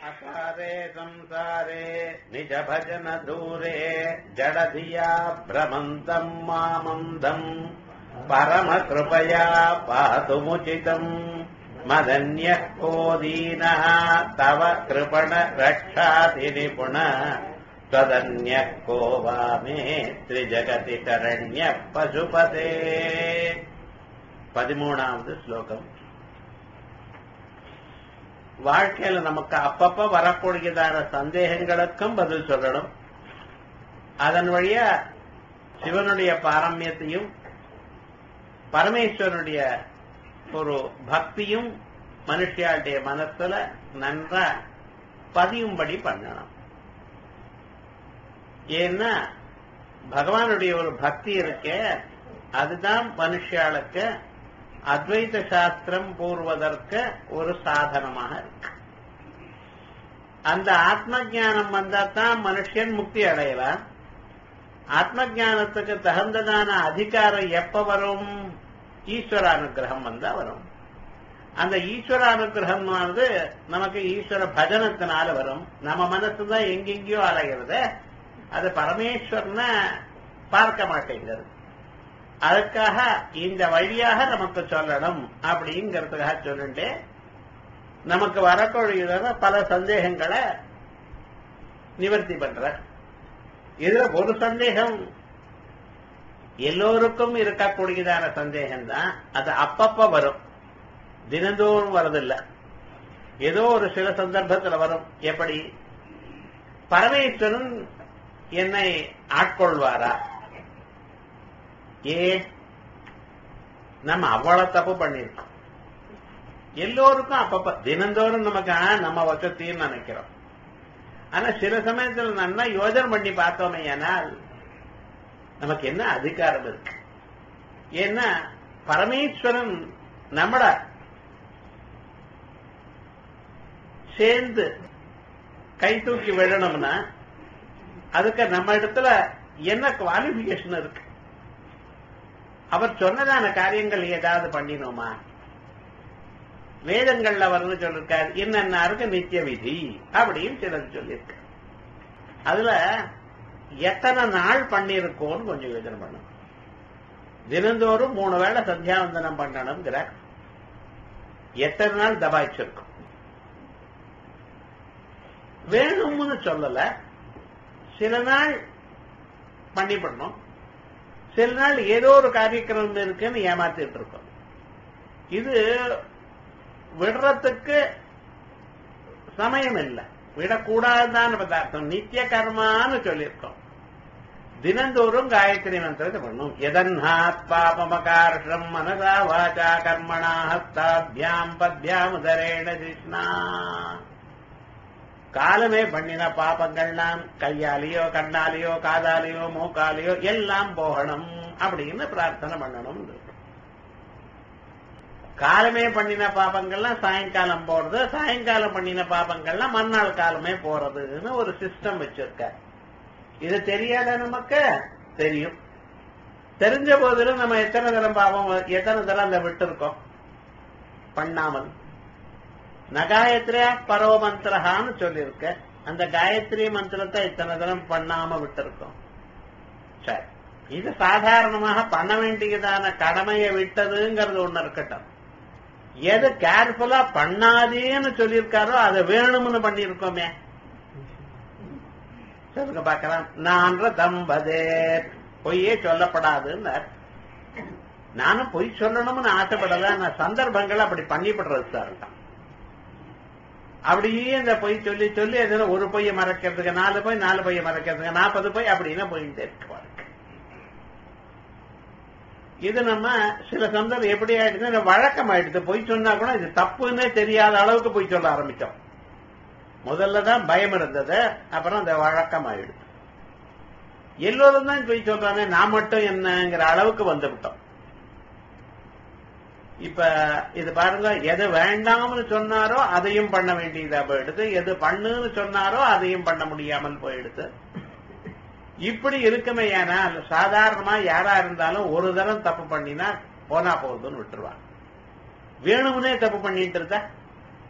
अकारे संसारे निज भजन दूरे जडधिया भ्रमन्तम् मामन्दम् परमकृपया पातुमुचितम् मदन्यः को दीनः तव कृपण रक्षातिनिपुण त्वदन्यः को वा मे त्रिजगति शरण्यः पशुपते பதிமூணாவது ஸ்லோகம் வாழ்க்கையில நமக்கு அப்பப்ப வரக்கூடியதான சந்தேகங்களுக்கும் பதில் சொல்லணும் அதன் வழியா சிவனுடைய பாரம்யத்தையும் பரமேஸ்வரனுடைய ஒரு பக்தியும் மனுஷியாளுடைய மனசுல நன்றா பதியும்படி பண்ணணும் ஏன்னா பகவானுடைய ஒரு பக்தி இருக்க அதுதான் மனுஷியாளுக்கு அத்வைத சாஸ்திரம் கூறுவதற்கு ஒரு சாதனமாக இருக்கு அந்த ஆத்ம ஜானம் வந்தா தான் மனுஷன் முக்தி அடையலாம் ஆத்ம ஜானத்துக்கு தகுந்ததான அதிகாரம் எப்ப வரும் ஈஸ்வர அனுகிரகம் வந்தா வரும் அந்த ஈஸ்வர அனுகிரகம் வந்து நமக்கு ஈஸ்வர பஜனத்தினால வரும் நம்ம மனசுதான் எங்கெங்கயோ அலைகிறது அது பரமேஸ்வரன பார்க்க மாட்டேங்கிறது அதுக்காக இந்த வழியாக நமக்கு சொல்லணும் அப்படிங்கிறதுக்காக சொல்லிட்டு நமக்கு வரக்கூடியதான பல சந்தேகங்களை நிவர்த்தி பண்ற இதுல ஒரு சந்தேகம் எல்லோருக்கும் இருக்கக்கூடியதான சந்தேகம் தான் அது அப்பப்ப வரும் தினந்தோறும் வரதில்ல ஏதோ ஒரு சில சந்தர்ப்பத்தில் வரும் எப்படி பரமேஸ்வரன் என்னை ஆட்கொள்வாரா ஏ நம்ம அவ்வளவு தப்பு பண்ணிருக்கோம் எல்லோருக்கும் அப்பப்ப தினந்தோறும் நமக்கு நம்ம வசத்தின்னு நினைக்கிறோம் ஆனா சில சமயத்துல நல்லா யோஜனை பண்ணி பார்த்தோமே ஆனால் நமக்கு என்ன அதிகாரம் இருக்கு ஏன்னா பரமேஸ்வரன் நம்மள சேர்ந்து கை தூக்கி விழணும்னா அதுக்கு நம்ம இடத்துல என்ன குவாலிபிகேஷன் இருக்கு அவர் சொன்னதான காரியங்கள் ஏதாவது பண்ணினோமா வேதங்கள்ல வந்து சொல்லிருக்காரு என்னென்னாருக்கு நித்திய விதி அப்படின்னு சிலர் சொல்லியிருக்கு அதுல எத்தனை நாள் பண்ணிருக்கோம்னு கொஞ்சம் யோசனை பண்ணும் தினந்தோறும் மூணு வேளை சந்தியாவந்தனம் பண்ணணுங்கிற எத்தனை நாள் தபாய்ச்சிருக்கும் வேணும்னு சொல்லல சில நாள் பண்ணி பண்ணோம் சில நாள் ஏதோ ஒரு காரியக்கிரமம் இருக்குன்னு ஏமாத்திட்டு இருக்கோம் இது விடுறதுக்கு சமயம் இல்லை விடக்கூடாதுதான் பதார்த்தம் நித்திய கர்மான்னு சொல்லியிருக்கோம் தினந்தோறும் காயத்ரி மந்திரத்தை பண்ணும் எதன்னாத் பாபமகார்ஷம் மனதா வாச்சா கர்மணா ஹஸ்தாபியாம் பத்யாம் உதரேண கிருஷ்ணா காலமே பண்ணின பாபங்கள்லாம் கையாலேயோ கண்ணாலேயோ காதாலேயோ மூக்காலேயோ எல்லாம் போகணும் அப்படின்னு பிரார்த்தனை பண்ணணும் காலமே பண்ணின பாபங்கள்லாம் சாயங்காலம் போறது சாயங்காலம் பண்ணின பாபங்கள்லாம் மறுநாள் காலமே போறதுன்னு ஒரு சிஸ்டம் வச்சிருக்க இது தெரியாத நமக்கு தெரியும் தெரிஞ்ச போதிலும் நம்ம எத்தனை தரம் பாவம் எத்தனை தரம் அந்த விட்டு இருக்கோம் பண்ணாமல் நகாயத்ரியா பரவ மந்திரஹான்னு சொல்லியிருக்க அந்த காயத்ரி மந்திரத்தை இத்தனை தினம் பண்ணாம விட்டிருக்கோம் சரி இது சாதாரணமாக பண்ண வேண்டியதான கடமையை விட்டதுங்கிறது ஒண்ணு இருக்கட்டும் எது கேர்ஃபுல்லா பண்ணாதேன்னு சொல்லியிருக்காரோ அதை வேணும்னு பண்ணிருக்கோமே சொல்லுங்க பாக்கலாம் நான் தம்பதே பொய்யே சொல்லப்படாதுன்னு நானும் பொய் சொல்லணும்னு ஆசைப்படல நான் சந்தர்ப்பங்கள் அப்படி பண்ணிவிடுறது சார் அப்படியே இந்த பொய் சொல்லி சொல்லி எதுனா ஒரு பொய்யை மறைக்கிறதுக்கு நாலு பொய் நாலு பொய்யை மறைக்கிறதுக்கு நாற்பது பொய் அப்படின்னா போயிட்டே இருக்குவாங்க இது நம்ம சில சந்தர்ப்பம் எப்படி ஆயிடுது வழக்கம் ஆயிடுது பொய் சொன்னா கூட இது தப்புன்னே தெரியாத அளவுக்கு பொய் சொல்ல ஆரம்பிச்சோம் முதல்ல தான் பயம் இருந்தது அப்புறம் அந்த வழக்கம் ஆயிடுது எல்லோரும் தான் பொய் சொல்றாங்க நான் மட்டும் என்னங்கிற அளவுக்கு வந்து விட்டோம் இப்ப இது பாருங்க எது வேண்டாம்னு சொன்னாரோ அதையும் பண்ண வேண்டியதா போயிடுது எது பண்ணுன்னு சொன்னாரோ அதையும் பண்ண முடியாமல் போயிடுது இப்படி இருக்குமே ஏன்னா சாதாரணமா யாரா இருந்தாலும் ஒரு தரம் தப்பு பண்ணினா போனா போகுதுன்னு விட்டுருவாங்க வேணும்னே தப்பு பண்ணிட்டு இருந்தா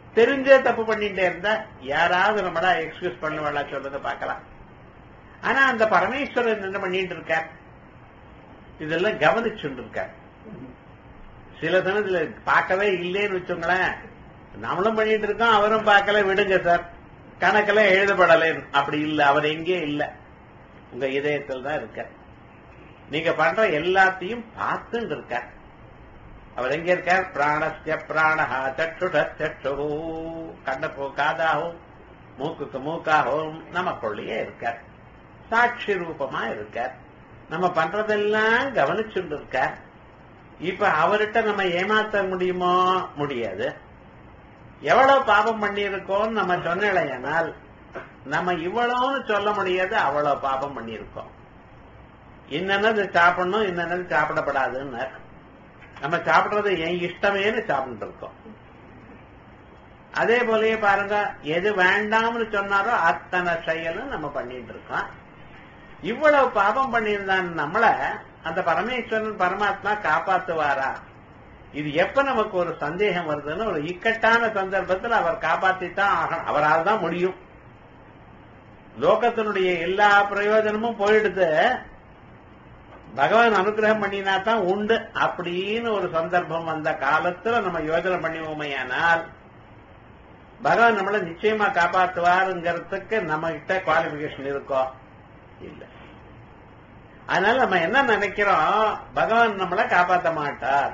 தெரிஞ்சே தப்பு பண்ணிட்டே இருந்தா யாராவது நம்மளா எக்ஸ்கியூஸ் பண்ணுவாளா சொல்றதை பார்க்கலாம் ஆனா அந்த பரமேஸ்வரன் என்ன பண்ணிட்டு இருக்கார் இதெல்லாம் கவனிச்சுட்டு இருக்கார் சில சமயத்துல பார்க்கவே இல்லைன்னு வச்சுங்களேன் நம்மளும் பண்ணிட்டு இருக்கோம் அவரும் பார்க்கல விடுங்க சார் கணக்குல எழுதப்படலை அப்படி இல்ல அவர் எங்கே இல்ல உங்க இதயத்தில் தான் இருக்க நீங்க பண்ற எல்லாத்தையும் பார்த்துட்டு இருக்கார் அவர் எங்க இருக்கார் பிராணஸ்ய பிராணஹா சற்றுட சற்று கண்ணப்போ காதாகவும் மூக்குக்கு மூக்காகவும் நமக்குள்ளேயே இருக்கார் சாட்சி ரூபமா இருக்கார் நம்ம பண்றதெல்லாம் கவனிச்சுட்டு இருக்கார் இப்ப அவர்கிட்ட நம்ம ஏமாத்த முடியுமோ முடியாது எவ்வளவு பாபம் பண்ணியிருக்கோம் நம்ம சொன்னலையானால் நம்ம இவ்வளவுன்னு சொல்ல முடியாது அவ்வளவு பாபம் பண்ணியிருக்கோம் இன்னது சாப்பிடணும் இன்னது சாப்பிடப்படாதுன்னு நம்ம சாப்பிடுறது என் இஷ்டமேன்னு சாப்பிட்டு இருக்கோம் அதே போலயே பாருங்க எது வேண்டாம்னு சொன்னாரோ அத்தனை செயலும் நம்ம பண்ணிட்டு இருக்கோம் இவ்வளவு பாபம் பண்ணியிருந்தான் நம்மள அந்த பரமேஸ்வரன் பரமாத்மா காப்பாத்துவாரா இது எப்ப நமக்கு ஒரு சந்தேகம் வருதுன்னு ஒரு இக்கட்டான சந்தர்ப்பத்தில் அவர் காப்பாத்தித்தான் ஆகணும் அவரால் தான் முடியும் லோகத்தினுடைய எல்லா பிரயோஜனமும் போயிடுது பகவான் அனுகிரகம் பண்ணினா தான் உண்டு அப்படின்னு ஒரு சந்தர்ப்பம் வந்த காலத்துல நம்ம யோஜனை பண்ணுவோமையானால் பகவான் நம்மளை நிச்சயமா காப்பாத்துவாருங்கிறதுக்கு நம்ம கிட்ட குவாலிபிகேஷன் இருக்கோ இல்ல அதனால நம்ம என்ன நினைக்கிறோம் பகவான் நம்மளை காப்பாத்த மாட்டார்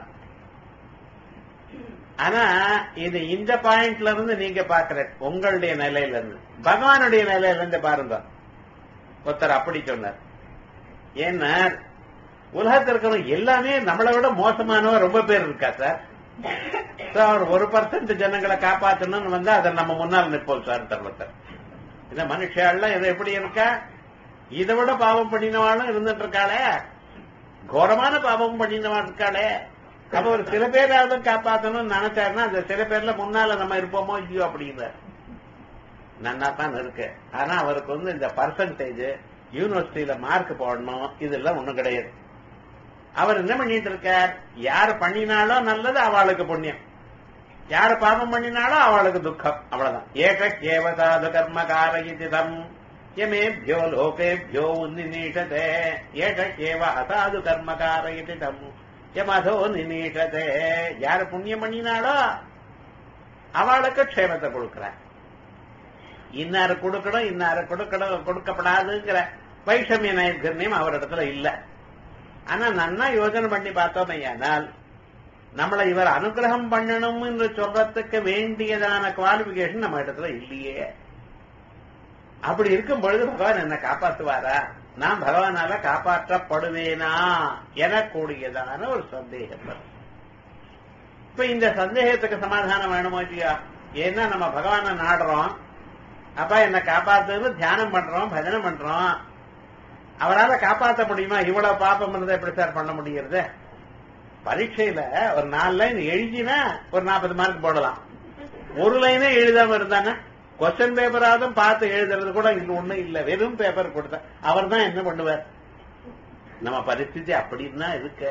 ஆனா இது இந்த பாயிண்ட்ல இருந்து நீங்க பாக்குற உங்களுடைய நிலையில இருந்து பகவானுடைய நிலையில இருந்து பாருங்க ஒருத்தர் அப்படி சொன்னார் ஏன்னா உலகத்தில் இருக்கிறவங்க எல்லாமே நம்மளை விட மோசமானவங்க ரொம்ப பேர் இருக்கா சார் அவர் ஒரு பர்சன்ட் ஜனங்களை காப்பாற்றணும்னு வந்தா அதை நம்ம முன்னால் நிற்போம் சார் தர்மத்தை இந்த மனுஷாலாம் இது எப்படி இருக்கா இதை விட பாவம் பண்ணினவாளும் இருந்துட்டு இருக்காளே கோரமான பாவம் பண்ணினவாள் இருக்காளே அப்ப ஒரு சில பேராவது காப்பாற்றணும்னு நினைச்சாருன்னா அந்த சில பேர்ல முன்னால நம்ம இருப்போமோ இல்லையோ அப்படிங்கிறார் நன்னா தான் இருக்கு ஆனா அவருக்கு வந்து இந்த பர்சன்டேஜ் யூனிவர்சிட்டியில மார்க் போடணும் இதெல்லாம் ஒண்ணும் கிடையாது அவர் என்ன பண்ணிட்டு இருக்கார் யார் பண்ணினாலும் நல்லது அவளுக்கு புண்ணியம் யார் பாபம் பண்ணினாலும் அவளுக்கு துக்கம் அவ்வளவுதான் ஏக கேவதாது கர்ம காரயிதிதம் யமேபியோ லோகேபியோ நிநீஷதே ஏக கேவ அசாது கர்ம காரயிதிதம் யமதோ நிநீஷதே யார் புண்ணியம் பண்ணினாலோ அவளுக்கு க்ஷேமத்தை கொடுக்கிறார் இன்னாரு கொடுக்கணும் இன்னாரு கொடுக்கணும் கொடுக்கப்படாதுங்கிற வைஷமிய நைர்கண்யம் அவரிடத்துல இல்ல ஆனா நன்னா யோஜனை பண்ணி பார்த்தோமையானால் நம்மளை இவர் அனுகிரகம் பண்ணணும் என்று சொல்றதுக்கு வேண்டியதான குவாலிபிகேஷன் நம்ம இடத்துல இல்லையே அப்படி இருக்கும் பொழுது பகவான் என்ன காப்பாத்துவாரா நான் பகவானால காப்பாற்றப்படுவேனா எனக்கூடியதான ஒரு சந்தேகம் வரும். இப்ப இந்த சந்தேகத்துக்கு சமாதானம் வேணுமோ இல்லையா ஏன்னா நம்ம பகவானை நாடுறோம் அப்பா என்ன காப்பாத்துன்னு தியானம் பண்றோம் பஜனை பண்றோம் அவரால காப்பாற்ற முடியுமா இவ்வளவு பாப்பம் பண்ணதை எப்படி சார் பண்ண முடியறது பரீட்சையில ஒரு நாலு லைன் எழுதினா ஒரு நாற்பது மார்க் போடலாம் ஒரு லைனே எழுதாம இருந்தானே கொஸ்டின் பேப்பராதும் பார்த்து எழுதுறது கூட இங்க ஒண்ணும் இல்ல வெறும் பேப்பர் கொடுத்த அவர் தான் என்ன பண்ணுவார் நம்ம பரிஸ்திதி அப்படின்னு இருக்க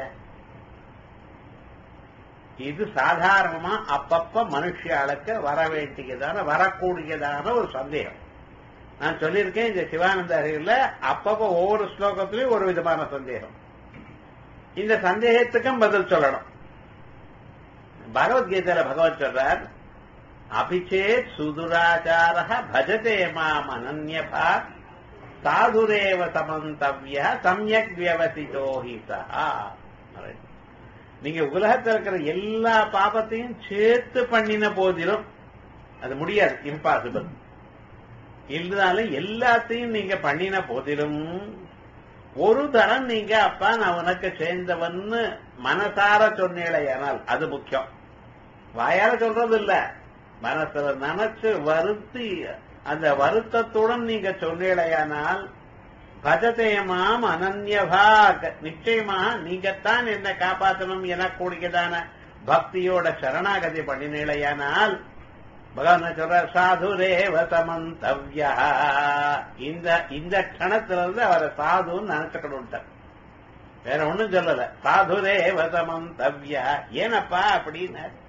இது சாதாரணமா அப்பப்ப மனுஷியாளுக்கு வர வேண்டியதான வரக்கூடியதான ஒரு சந்தேகம் நான் சொல்லியிருக்கேன் இந்த சிவானந்த அறிவுல அப்பப்ப ஒவ்வொரு ஸ்லோகத்திலையும் ஒரு விதமான சந்தேகம் இந்த சந்தேகத்துக்கும் பதில் சொல்லணும் பகவத்கீதையில பகவத் சொல்றார் அபிச்சேத் சுதுராச்சார பஜதே மாம் அனன்யபா சாதுரேவ சமந்தவ்ய சமயக் வியவசிதோ ஹி சஹா நீங்க உலகத்தில் இருக்கிற எல்லா பாபத்தையும் சேர்த்து பண்ணின போதிலும் அது முடியாது இம்பாசிபிள் இருந்தாலும் எல்லாத்தையும் நீங்க பண்ணின போதிலும் ஒரு தரம் நீங்க அப்பா நான் உனக்கு சேர்ந்தவன்னு மனசார சொன்னேடையானால் அது முக்கியம் வாயால சொல்றது இல்ல மனசுல நினைச்சு வருத்தி அந்த வருத்தத்துடன் நீங்க சொன்னேடையானால் பஜதேமாம் அனன்யபாக் நிச்சயமாக நீங்கத்தான் என்ன காப்பாற்றணும் எனக்கூடியதான பக்தியோட சரணாகதி பண்ணினேடையானால் பகவான் சொல்ற சாதுரேவ சமந்தவ்யா இந்த இந்த கணத்திலிருந்து அவரை சாதுன்னு நினைச்சுக்கணும் வேற ஒண்ணும் சொல்லல சாதுரேவ சமந்தவ்யா ஏனப்பா அப்படின்னு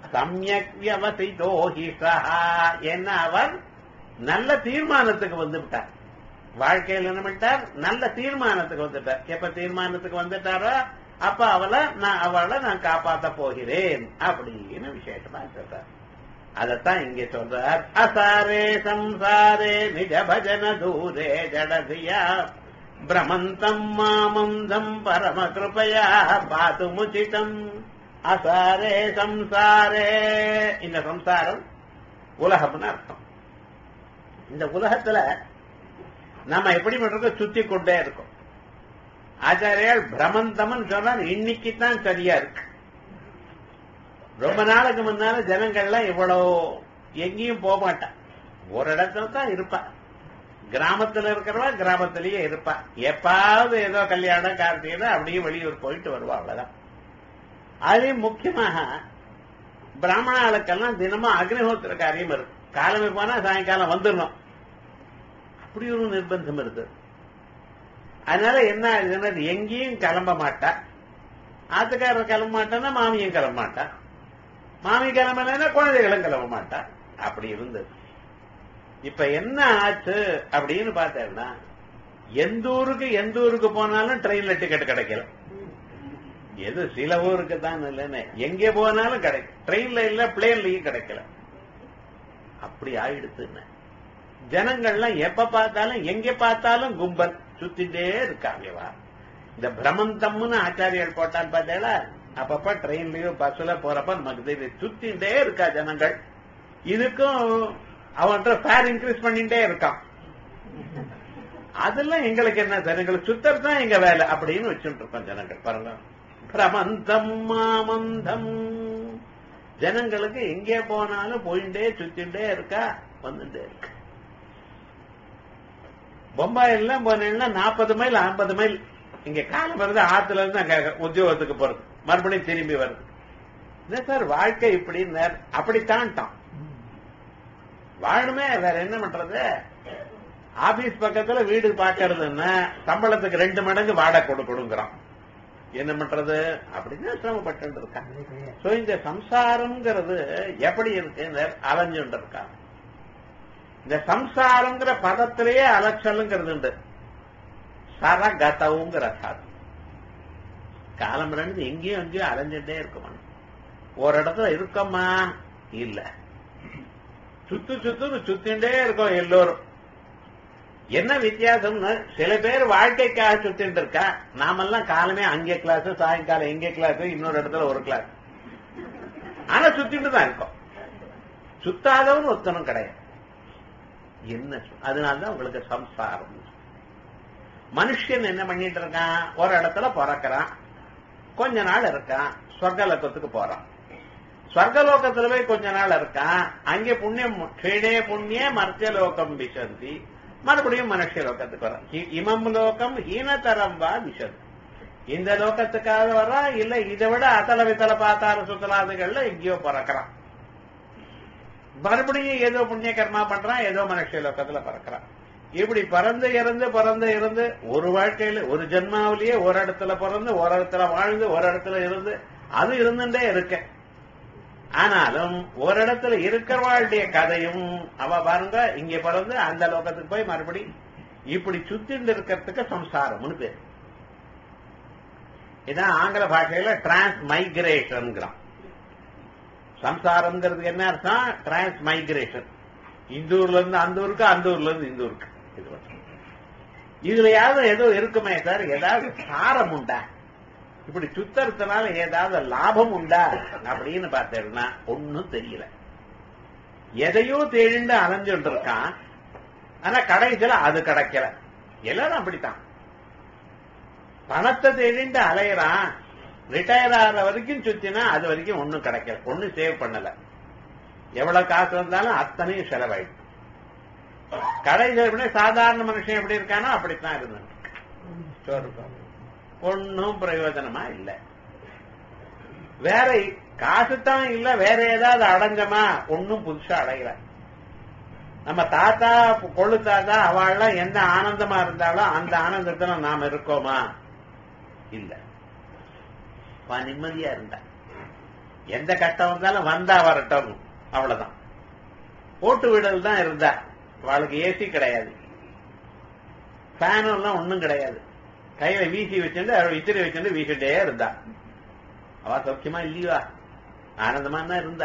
சமயக் வியவசிதோ ஹி சஹா என்ன அவர் நல்ல தீர்மானத்துக்கு வந்து விட்டார் வாழ்க்கையில் என்ன பண்ணிட்டார் நல்ல தீர்மானத்துக்கு வந்துட்டார் எப்ப தீர்மானத்துக்கு வந்துட்டாரோ அப்ப அவளை நான் அவளை நான் காப்பாத்த போகிறேன் அப்படின்னு விசேஷமா சொல்றார் அதத்தான் இங்க சொல்றார் அசாரே சம்சாரே நிஜ பஜன தூரே ஜடதியா பிரமந்தம் மாமந்தம் பரம கிருபயா பாதுமுச்சிதம் அசாரே சம்சாரே இந்த சம்சாரம் உலகம்னு அர்த்தம் இந்த உலகத்துல நம்ம எப்படி பண்றோம் சுத்தி கொண்டே இருக்கோம் ஆச்சாரியால் பிரமந்தம்னு சொன்னா இன்னைக்கு தான் சரியா இருக்கு ரொம்ப நாளுக்கு முன்னால ஜனங்கள்லாம் இவ்வளவு எங்கேயும் போக மாட்டான் ஒரு இடத்துல தான் இருப்பா கிராமத்துல இருக்கிறவா கிராமத்திலேயே இருப்பா எப்பாவது ஏதோ கல்யாணம் கார்த்திகை அப்படியே வெளியூர் போயிட்டு வருவா அவ்வளவுதான் அதுலயும் முக்கியமாக பிராமண ஆளுக்கெல்லாம் தினமும் அக்னிஹோத்திர காரியம் இருக்கு காலமே போனா சாயங்காலம் வந்துடணும் அப்படி ஒரு நிர்பந்தம் இருக்கு அதனால என்ன ஆகுதுன்னா எங்கேயும் கிளம்ப மாட்டா ஆத்துக்காரர் கிளம்ப மாட்டான்னா மாமியும் கிளம்ப மாட்டா மாமி கிளம்பலன்னா குழந்தைகளும் கிளம்ப மாட்டா அப்படி இருந்தது இப்ப என்ன ஆச்சு அப்படின்னு பார்த்தேன்னா எந்த ஊருக்கு எந்த ஊருக்கு போனாலும் ட்ரெயின்ல டிக்கெட் கிடைக்கல எது சில ஊருக்கு தான் இல்லைன்னு எங்கே போனாலும் கிடைக்கும் ட்ரெயின்ல இல்ல பிளேன்லயும் கிடைக்கல அப்படி ஆயிடுத்துன்னு ஜனங்கள்லாம் எப்ப பார்த்தாலும் எங்க பார்த்தாலும் கும்பல் சுத்திட்டே இருக்காங்கவா இந்த பிரமந்தம்னு ஆச்சாரியர் போட்டான்னு பார்த்தேடா அப்பப்ப ட்ரெயின்லயோ பஸ்ல போறப்ப நமக்கு தெரியுது சுத்திட்டே இருக்கா ஜனங்கள் இதுக்கும் அவன்கிட்ட ஃபேர் இன்க்ரீஸ் பண்ணிட்டே இருக்கான் அதெல்லாம் எங்களுக்கு என்ன சார் எங்களுக்கு சுத்தர் தான் எங்க வேலை அப்படின்னு வச்சுட்டு இருக்கோம் ஜனங்கள் பாருங்க பிரமந்தம் மாமந்தம் ஜனங்களுக்கு எங்கே போனாலும் போயிட்டே சுத்திட்டே இருக்கா வந்துட்டே இருக்கு பொம்பாய் எல்லாம் போனீங்கன்னா நாற்பது மைல் ஐம்பது மைல் இங்க காலம் வருது ஆத்துல இருந்து அங்க உத்தியோகத்துக்கு போறது மறுபடியும் திரும்பி வருது என்ன சார் வாழ்க்கை இப்படின்னு அப்படித்தான்ட்டான் வாழணுமே வேற என்ன பண்றது ஆபீஸ் பக்கத்துல வீடு பாக்குறதுன்னா சம்பளத்துக்கு ரெண்டு மடங்கு வாடகை கொடுக்கணுங்கிறான் என்ன பண்றது அப்படின்னு சிரமப்பட்டு இருக்கான் சோ இந்த சம்சாரம்ங்கிறது எப்படி இருக்கு அலைஞ்சுட்டு இருக்கான் இந்த சம்சாரங்கிற பதத்திலேயே அலைச்சலுங்கிறது உண்டு சரகதவுங்கிற சாதம் காலம் ரெண்டு எங்கேயும் எங்கேயும் அலைஞ்சுட்டே இருக்குமா ஒரு இடத்துல இருக்கமா இல்ல சுத்து சுத்து சுத்தின்றே இருக்கோம் எல்லோரும் என்ன வித்தியாசம்னு சில பேர் வாழ்க்கைக்காக சுத்திட்டு இருக்கா நாமெல்லாம் காலமே அங்கே கிளாஸ் சாயங்காலம் எங்கே கிளாஸ் இன்னொரு இடத்துல ஒரு கிளாஸ் ஆனா சுத்திட்டு தான் இருக்கோம் சுத்தாதவன் ஒத்தனும் கிடையாது என்ன அதனாலதான் உங்களுக்கு சம்சாரம் மனுஷன் என்ன பண்ணிட்டு இருக்கான் ஒரு இடத்துல பிறக்கிறான் கொஞ்ச நாள் இருக்கான் சொர்க்கலோகத்துக்கு போறான் சொர்க்கலோகத்துல போய் கொஞ்ச நாள் இருக்கான் அங்கே புண்ணியம் க்ஷீணே புண்ணிய மர்த்தியலோகம் விசந்தி மறுபடியும் மனுஷ லோகத்துக்கு வரான் இமம் லோகம் ஹீனதரம் வா விசந்தி இந்த லோகத்துக்காக வரா இல்ல இதை விட அத்தல வித்தல பாத்தார சுத்தலாதுகள்ல எங்கேயோ பிறக்கிறான் மறுபடியும் ஏதோ புண்ணிய கர்மா பண்றான் ஏதோ மனுஷ லோகத்துல பிறக்கிறான் இப்படி பறந்து இறந்து பறந்து இருந்து ஒரு வாழ்க்கையில ஒரு ஜென்மாவிலேயே ஒரு இடத்துல பிறந்து ஒரு இடத்துல வாழ்ந்து ஒரு இடத்துல இருந்து அது இருந்துட்டே இருக்க ஆனாலும் ஒரு இடத்துல இருக்கிறவாளுடைய கதையும் அவ பாருங்க இங்க பிறந்து அந்த லோகத்துக்கு போய் மறுபடி இப்படி சுத்திட்டு இருக்கிறதுக்கு சம்சாரம்னு பேர் இதான் ஆங்கில பாஷையில டிரான்ஸ் மைக்ரேஷன் சம்சாரம்ங்கிறதுக்கு என்ன அர்த்தம் டிரான்ஸ் மைக்ரேஷன் இந்த ஊர்ல இருந்து அந்த ஊருக்கு அந்த ஊர்ல இருந்து இந்த ஊருக்கு இது இதுலயாவது ஏதோ இருக்குமே சார் ஏதாவது சாரம் உண்டா இப்படி சுத்தறதுனால ஏதாவது லாபம் உண்டா அப்படின்னு பார்த்தேன்னா ஒன்னும் தெரியல எதையோ தேடிண்டு அலைஞ்சுட்டு இருக்கான் ஆனா கடைசியில அது கிடைக்கல எல்லாரும் அப்படித்தான் பணத்தை தேடிண்டு அலையறான் ரிட்டையர் ஆகிற வரைக்கும் சுத்தினா அது வரைக்கும் ஒன்னும் கிடைக்கல ஒன்னும் சேவ் பண்ணல எவ்வளவு காசு வந்தாலும் அத்தனையும் செலவாயிடும் கடைசியில் சாதாரண மனுஷன் எப்படி இருக்கானோ அப்படித்தான் இருந்தது ஒன்னும் பிரயோஜனமா இல்ல வேற காசு தான் இல்ல வேற ஏதாவது அடைஞ்சமா ஒன்னும் புதுசா அடையல நம்ம தாத்தா கொள்ளு தாத்தா அவள்லாம் எந்த ஆனந்தமா இருந்தாலும் அந்த ஆனந்தத்துல நாம இருக்கோமா இல்ல நிம்மதியா இருந்தா எந்த கட்டம் வந்தாலும் வந்தா வரட்டும் அவ்வளவுதான் ஓட்டு வீடல் தான் இருந்தா அவளுக்கு ஏசி கிடையாது ஃபேனும் எல்லாம் ஒண்ணும் கிடையாது கையில வீசி வச்சுட்டு அவள் இத்திரி வச்சுட்டு வீசிட்டே இருந்தா அவ சௌக்கியமா இல்லையா ஆனந்தமா தான் இருந்தா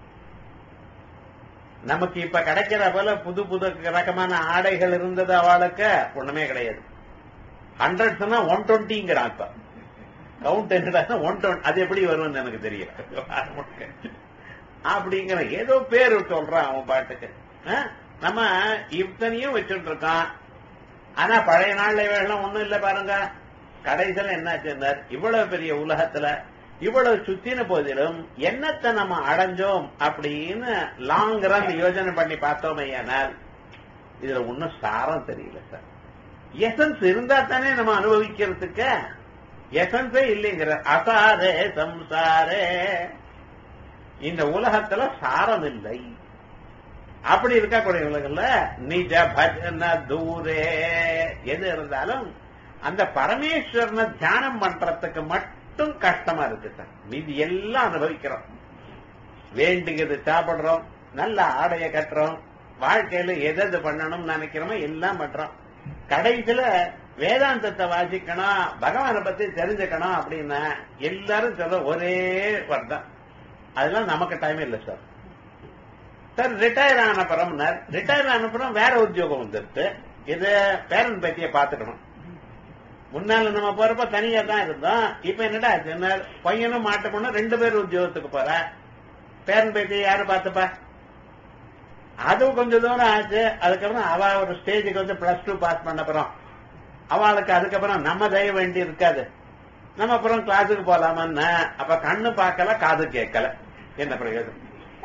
நமக்கு இப்ப கிடைக்கிற போல புது புது ரகமான ஆடைகள் இருந்தது அவளுக்கு ஒண்ணுமே கிடையாது ஹண்ட்ரட் சொன்னா ஒன் டுவெண்ட்டிங்கிறான் இப்ப கவுண்ட் என்னடா ஒன் டுவெண்ட்டி அது எப்படி வரும்னு எனக்கு தெரியல அப்படிங்கிற ஏதோ பேர் சொல்றான் அவன் பாட்டுக்கு ஆ? நம்ம இத்தனையும் வச்சுட்டு இருக்கோம் ஆனா பழைய நாள்ல இவைகள்லாம் ஒண்ணும் இல்ல பாருங்க கடைசியில என்னாச்சுன்னா இவ்வளவு பெரிய உலகத்துல இவ்வளவு சுத்தின போதிலும் என்னத்தை நம்ம அடைஞ்சோம் அப்படின்னு லாங் ரன் யோஜனை பண்ணி பார்த்தோமையானால் இதுல ஒன்னும் சாரம் தெரியல சார் எசன்ஸ் இருந்தா தானே நம்ம அனுபவிக்கிறதுக்கு எசன்ஸே இல்லைங்கிற அசாரே சம்சாரே இந்த உலகத்துல சாரம் இல்லை அப்படி இருக்கக்கூடிய உலகத்துல நிஜ பஜன தூரே எது இருந்தாலும் அந்த பரமேஸ்வரனை தியானம் பண்றதுக்கு மட்டும் கஷ்டமா இருக்கு சார் மீதி எல்லாம் அனுபவிக்கிறோம் வேண்டியது சாப்பிடுறோம் நல்ல ஆடைய கட்டுறோம் வாழ்க்கையில எது எது பண்ணணும்னு நினைக்கிறோமோ எல்லாம் பண்றோம் கடைசியில வேதாந்தத்தை வாசிக்கணும் பகவானை பத்தி தெரிஞ்சுக்கணும் அப்படின்னா எல்லாரும் சொல்ற ஒரே வர்தான் அதெல்லாம் நமக்கு டைம் இல்லை சார் சார் ரிட்டையர் ஆன பிறம்னார் ரிட்டையர் ஆன பிறகு வேற உத்தியோகம் வந்துருச்சு இது பேரன் பேத்திய பாத்துக்கணும் முன்னால நம்ம போறப்ப தனியா தான் இருந்தோம் இப்ப என்னடா ஆச்சுன்னா பையனும் மாட்டு பொண்ணும் ரெண்டு பேரும் உத்தியோகத்துக்கு போற பேரன் பேத்திய யாரு பாத்துப்பா அதுவும் கொஞ்சம் தூரம் ஆச்சு அதுக்கப்புறம் அவ ஒரு ஸ்டேஜுக்கு வந்து பிளஸ் டூ பாஸ் பண்ண அப்புறம் அவளுக்கு அதுக்கப்புறம் நம்ம தய வேண்டி இருக்காது நம்ம அப்புறம் கிளாஸுக்கு போலாமான்னு அப்ப கண்ணு பார்க்கல காது கேட்கல என்ன பிரயோஜனம்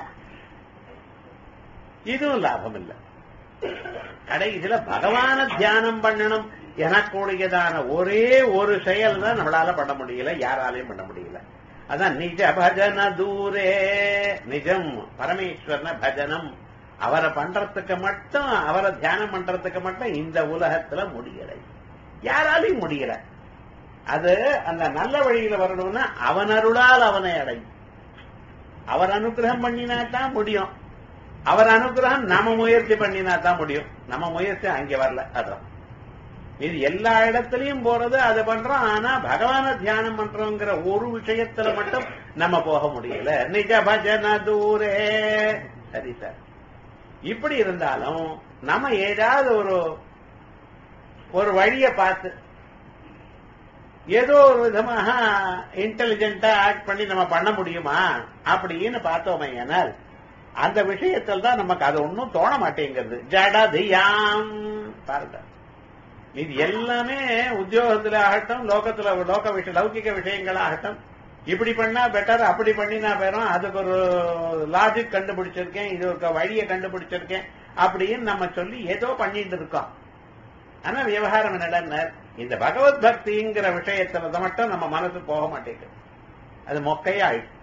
இதுவும் லாபம் இல்லை கடைசியில பகவான தியானம் பண்ணணும் எனக்கூடியதான ஒரே ஒரு செயல் தான் நம்மளால பண்ண முடியல யாராலையும் பண்ண முடியல அதான் நிஜ பஜன தூரே நிஜம் பரமேஸ்வரன பஜனம் அவரை பண்றதுக்கு மட்டும் அவரை தியானம் பண்றதுக்கு மட்டும் இந்த உலகத்துல முடியலை யாராலையும் முடியல அது அந்த நல்ல வழியில வரணும்னா அவன் அருளால் அவனை அடையும் அவர் அனுகிரகம் பண்ணினா தான் முடியும் அவர் அனுகிரகம் நாம முயற்சி பண்ணினா தான் முடியும் நம்ம முயற்சி அங்க வரல அதான் இது எல்லா இடத்துலயும் போறது அது பண்றோம் ஆனா பகவான தியானம் பண்றோங்கிற ஒரு விஷயத்துல மட்டும் நம்ம போக முடியல நிஜ பஜன தூரே சரி சார் இப்படி இருந்தாலும் நம்ம ஏதாவது ஒரு ஒரு வழிய பார்த்து ஏதோ ஒரு விதமாக இன்டெலிஜென்டா ஆக்ட் பண்ணி நம்ம பண்ண முடியுமா அப்படின்னு பார்த்தோமே ஆனால் அந்த விஷயத்தில் தான் நமக்கு அது ஒன்றும் தோண மாட்டேங்கிறது ஜடதியாம் பாருங்க இது எல்லாமே உத்தியோகத்துல ஆகட்டும் லோகத்துல லோக விஷய லௌகிக விஷயங்கள் ஆகட்டும் இப்படி பண்ணா பெட்டர் அப்படி பண்ணினா பேரும் அதுக்கு ஒரு லாஜிக் கண்டுபிடிச்சிருக்கேன் இது ஒரு வழியை கண்டுபிடிச்சிருக்கேன் அப்படின்னு நம்ம சொல்லி ஏதோ பண்ணிட்டு இருக்கோம் ஆனா விவகாரம் என்னடா இந்த பகவத் பக்திங்கிற விஷயத்துல மட்டும் நம்ம மனசு போக மாட்டேங்குது அது மொக்கையாயிடுச்சு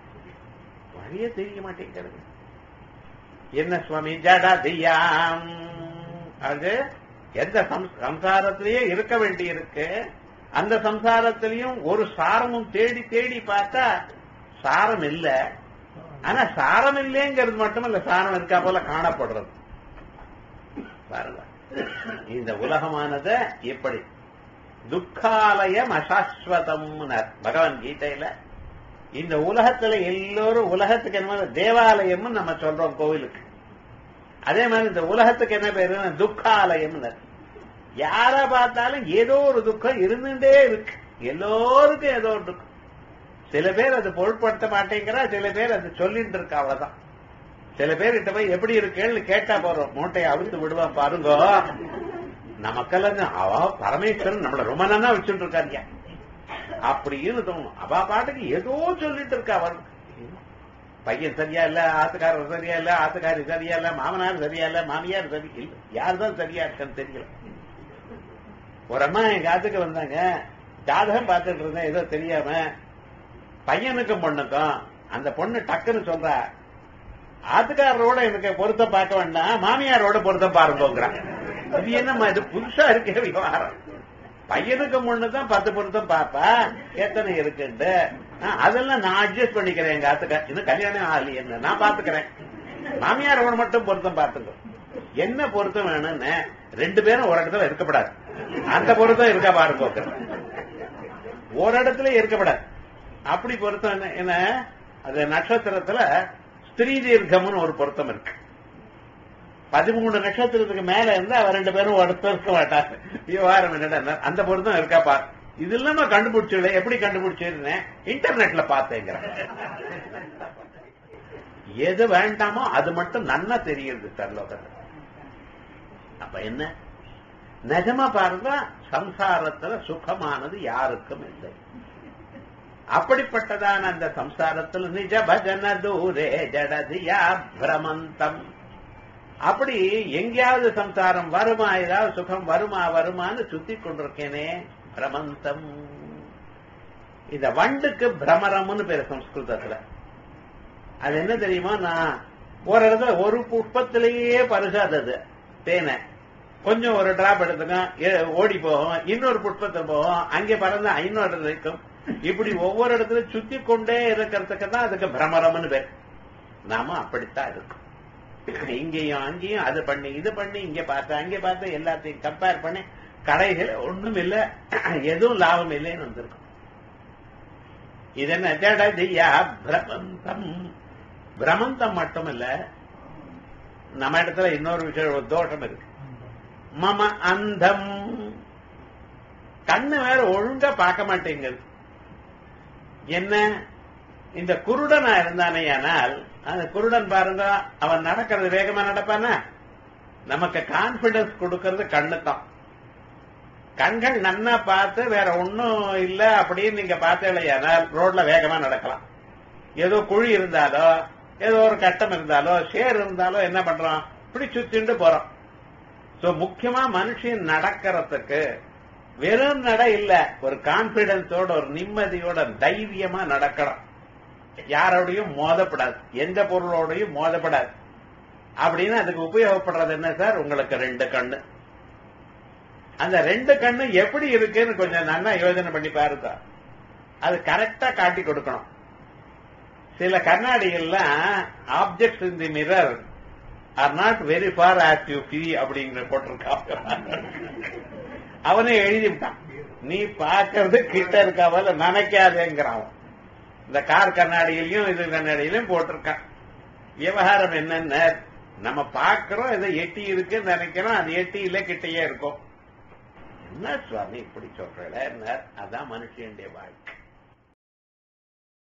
வழியே தெரிய மாட்டேங்கிறது என்ன சுவாமி ஜடதியாம் அது எந்த சம்சாரத்திலேயே இருக்க வேண்டி இருக்கு அந்த சம்சாரத்திலையும் ஒரு சாரமும் தேடி தேடி பார்த்தா சாரம் இல்ல ஆனா சாரம் இல்லைங்கிறது மட்டுமல்ல சாரம் இருக்கா போல காணப்படுறது பாருங்க இந்த உலகமானது எப்படி துக்காலயம் அசாஸ்வதம் பகவத்கீதையில இந்த உலகத்துல எல்லோரும் உலகத்துக்கு என்ன தேவாலயம் நம்ம சொல்றோம் கோவிலுக்கு அதே மாதிரி இந்த உலகத்துக்கு என்ன பேரு துக்காலயம் யார பார்த்தாலும் ஏதோ ஒரு துக்கம் இருந்துட்டே இருக்கு எல்லோருக்கும் ஏதோ ஒரு துக்கம் சில பேர் அது பொருட்படுத்த மாட்டேங்கிறா சில பேர் அது சொல்லிட்டு இருக்கா அவ்வளவுதான் சில பேர் கிட்ட போய் எப்படி இருக்குன்னு கேட்டா போறோம் மூட்டையை அவிழ்த்து விடுவான் பாருங்க நமக்கெல்லாம் அவ பரமேஸ்வரன் நம்மள ரொம்ப நல்லா வச்சுட்டு இருக்காருயா அப்படின்னு தோணும் அவ பாட்டுக்கு ஏதோ சொல்லிட்டு இருக்கா அவர் பையன் சரியா இல்ல ஆத்துக்காரர் சரியா இல்ல ஆத்துக்காரி சரியா இல்ல மாமனார் சரியா இல்ல மாமியார் சரி இல்ல யார் தான் சரியா இருக்கான்னு தெரியல ஒரு அம்மா எங்க ஆத்துக்கு வந்தாங்க ஜாதகம் பார்த்துட்டு இருந்தேன் ஏதோ தெரியாம பையனுக்கும் பொண்ணுக்கும் அந்த பொண்ணு டக்குன்னு சொல்றா ஆத்துக்காரரோட எனக்கு பொருத்தம் பார்க்க வேண்டாம் மாமியாரோட பொருத்தம் பாருங்கிறான் இது என்னம்மா இது புதுசா இருக்கே விவகாரம் பையனுக்கு முன்னு தான் பத்து பொருத்தம் பாப்பா எத்தனை இருக்குன்ட்டு ஆ, அதெல்லாம் நான் அட்ஜஸ்ட் பண்ணிக்கிறேன் எங்க ஆத்துக்க இன்னும் கல்யாணம் ஆகலி என்ன நான் பாத்துக்கிறேன் மாமியார் அவன் மட்டும் பொருத்தம் பாத்துக்கோ என்ன பொருத்தம் வேணும்னு ரெண்டு பேரும் ஒரு இடத்துல இருக்கப்படாது அந்த பொருத்தம் இருக்கா பாருங்க ஒரு இடத்துல இருக்கப்படாது அப்படி பொருத்தம் என்ன என்ன அது நட்சத்திரத்துல ஸ்திரீ தீர்க்கம்னு ஒரு பொருத்தம் இருக்கு பதிமூணு நட்சத்திரத்துக்கு மேல இருந்து அவ ரெண்டு பேரும் ஒருத்தர் இருக்க மாட்டாங்க விவகாரம் என்னடா அந்த பொருத்தம் இருக்கா பார் இது இல்லாம கண்டுபிடிச்சல எப்படி கண்டுபிடிச்சிருந்தேன் இன்டர்நெட்ல பார்த்தேங்கிறேன் எது வேண்டாமோ அது மட்டும் நன்னா தெரியுது சார் லோகத்துல அப்ப என்ன நிஜமா பாருங்க சம்சாரத்துல சுகமானது யாருக்கும் இல்லை அப்படிப்பட்டதான அந்த சம்சாரத்தில் நிஜ பஜன தூரே ஜடதியா பிரமந்தம் அப்படி எங்கேயாவது சம்சாரம் வருமா ஏதாவது சுகம் வருமா வருமான்னு சுத்தி கொண்டிருக்கேனே பிரமந்தம் இந்த வண்டுக்கு பிரமரம்னு பேரு சம்ஸ்கிருதத்துல அது என்ன தெரியுமா நான் ஒரு இடத்துல ஒரு புஷ்பத்திலேயே பரிசாதது தேனை கொஞ்சம் ஒரு டிராப் எடுத்துக்கும் ஓடி போகும் இன்னொரு புஷ்பத்தில் போகும் அங்கே பறந்து இன்னொரு இடத்துல இருக்கும் இப்படி ஒவ்வொரு இடத்துல சுத்தி கொண்டே இருக்கிறதுக்கு தான் அதுக்கு பிரமரம்னு பேர் நாம அப்படித்தான் இருக்கும் இங்கேயும் அங்கேயும் அது பண்ணி இது பண்ணி இங்க பார்த்து அங்க பார்த்து எல்லாத்தையும் கம்பேர் பண்ணி கடைகள் ஒண்ணும் இல்ல எதுவும் லாபம் இல்லைன்னு வந்திருக்கும் இது என்ன ஜடதியா பிரமந்தம் பிரமந்தம் மட்டும் இல்ல நம்ம இடத்துல இன்னொரு விஷயம் ஒரு தோஷம் இருக்கு மம அந்தம் கண்ணு வேற ஒழுங்கா பார்க்க மாட்டேங்குது என்ன இந்த குருடனா இருந்தானே ஆனால் அந்த குருடன் பாருங்க அவன் நடக்கிறது வேகமா நடப்பானா நமக்கு கான்பிடன்ஸ் கொடுக்கறது கண்ணு தான் கண்கள் நன்னா பார்த்து வேற ஒன்னும் இல்ல அப்படின்னு நீங்க பார்த்தேனால் ரோட்ல வேகமா நடக்கலாம் ஏதோ குழி இருந்தாலோ ஏதோ ஒரு கட்டம் இருந்தாலோ சேர் இருந்தாலோ என்ன பண்றோம் இப்படி சுத்திண்டு போறோம் சோ முக்கியமா மனுஷன் நடக்கிறதுக்கு வெறும் நட இல்ல ஒரு கான்பிடன்ஸோட ஒரு நிம்மதியோட தைரியமா நடக்கணும் யாரோடையும் மோதப்படாது எந்த பொருளோடையும் மோதப்படாது அப்படின்னு அதுக்கு உபயோகப்படுறது என்ன சார் உங்களுக்கு ரெண்டு கண்ணு அந்த ரெண்டு கண்ணு எப்படி இருக்குன்னு கொஞ்சம் நல்லா யோசனை பண்ணி பாருங்க அது கரெக்டா காட்டி கொடுக்கணும் சில கண்ணாடிகள்லாம் objects in the mirror are not very far as you feel அப்படிங்கிற போட்டிருக்காங்க அவனே எழுதிவிட்டான் நீ பார்க்கறது கிட்ட இருக்காவல நினைக்காதேங்கிறான் இந்த கார் கண்ணாடியிலையும் இது கண்ணாடியிலையும் போட்டிருக்கான் விவகாரம் என்னன்னு நம்ம பார்க்கிறோம் இதை எட்டி இருக்குன்னு நினைக்கிறோம் அது எட்டி இல்ல கிட்டயே இருக்கும் என்ன சுவாமி இப்படி சொல்றேன் அதான் மனுஷனுடைய வாழ்க்கை